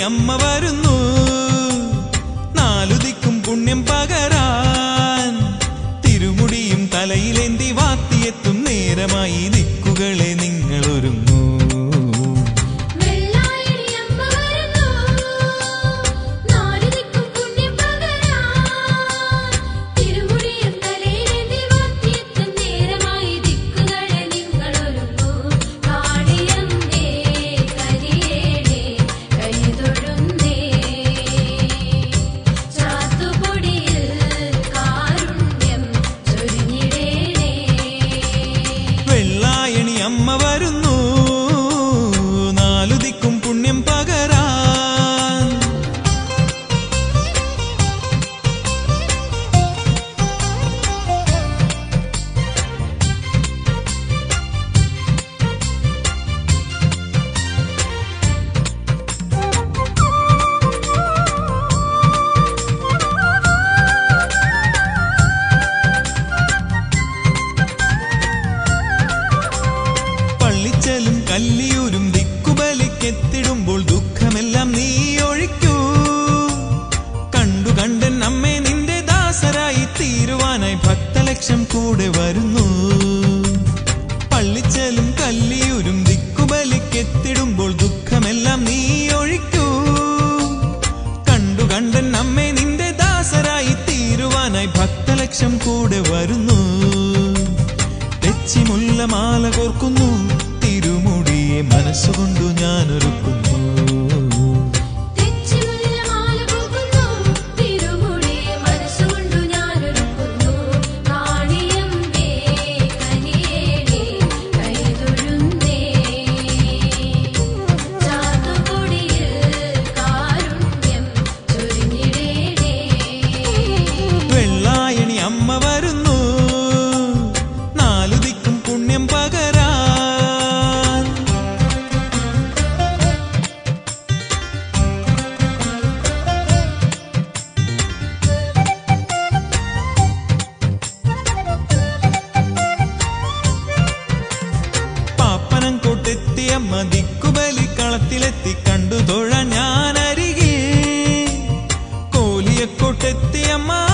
അമ്മ വരുന്നു നാലു ദിക്കും പുണ്യം പകരാൻ തിരുമുടിയും തലയിലേന്തി വാത്തിയെത്തും നേരമായി ദിക്കുകളെ നിങ്ങൾ ഒരുങ്ങൂ വെള്ളായണി അമ്മ വരുന്നു നാലു ദിക്കും പുണ്യം പകരാൻ തിരുമുടിയും തലയിലേന്തി വാത്തിയെത്തും നേരമായി ദിക്കുകളെ നിങ്ങളൊരുങ്ങൂ കാളിയമ്മേ കരിയേണേ കൈതൊഴുന്നേ ചാത്തുപൊടിയിൽ കാരുണ്യം ചൊരിഞ്ഞിടേണേ വെള്ളായണി അമ്മ വരുന്നു നാലു ദിക്കും പുണ്യം പകരാൻ പള്ളിച്ചലും കല്ലിയൂരും ദിക്കുബലിക്കെത്തിടുമ്പോൾ ദുഃഖമെല്ലാം നീ ഒഴിക്കൂ കണ്ടു കണ്ടൻ അമ്മേ നിന്റെ ദാസരായി തീരുവാനായി ഭക്തലക്ഷം കൂടെ വരുന്നു പള്ളിച്ചലും കല്ലിയൂരും ദിക്കുബലിക്കെത്തിടുമ്പോൾ ദുഃഖമെല്ലാം നീ ഒഴിക്കൂ കണ്ടു കണ്ടൻ അമ്മേ നിന്റെ ദാസരായി തീരുവാനായി ഭക്തലക്ഷം കൂടെ വരുന്നു തെച്ചിമുല്ല മാല കോർക്കുന്നു തിരുമുടിയെ മനസ്സുകൊണ്ടു ഞാൻ ഒരുക്കുന്നു തെച്ചിമുല്ല മാല കോർക്കുന്നു തിരുമുടിയെ മനസ്സുകൊണ്ടു ഞാനൊരുക്കുന്നു കാളിയമ്മേ കനിയേണേ കൈതൊഴുന്നേ ചാത്തുപൊടിയിൽ കാരുണ്യം ചൊരിഞ്ഞിടേണേ വെള്ളായണി അമ്മ വരുന്നു നാലു ദിക്കും പുണ്യം പകരാൻ പാപ്പനം കൊട്ടെത്തി അമ്മ ദിക്കുബലി കളത്തിലെത്തി കണ്ടു തൊഴ ഞാൻ അരികെ കോലിയെ കൊട്ടെത്തി അമ്മ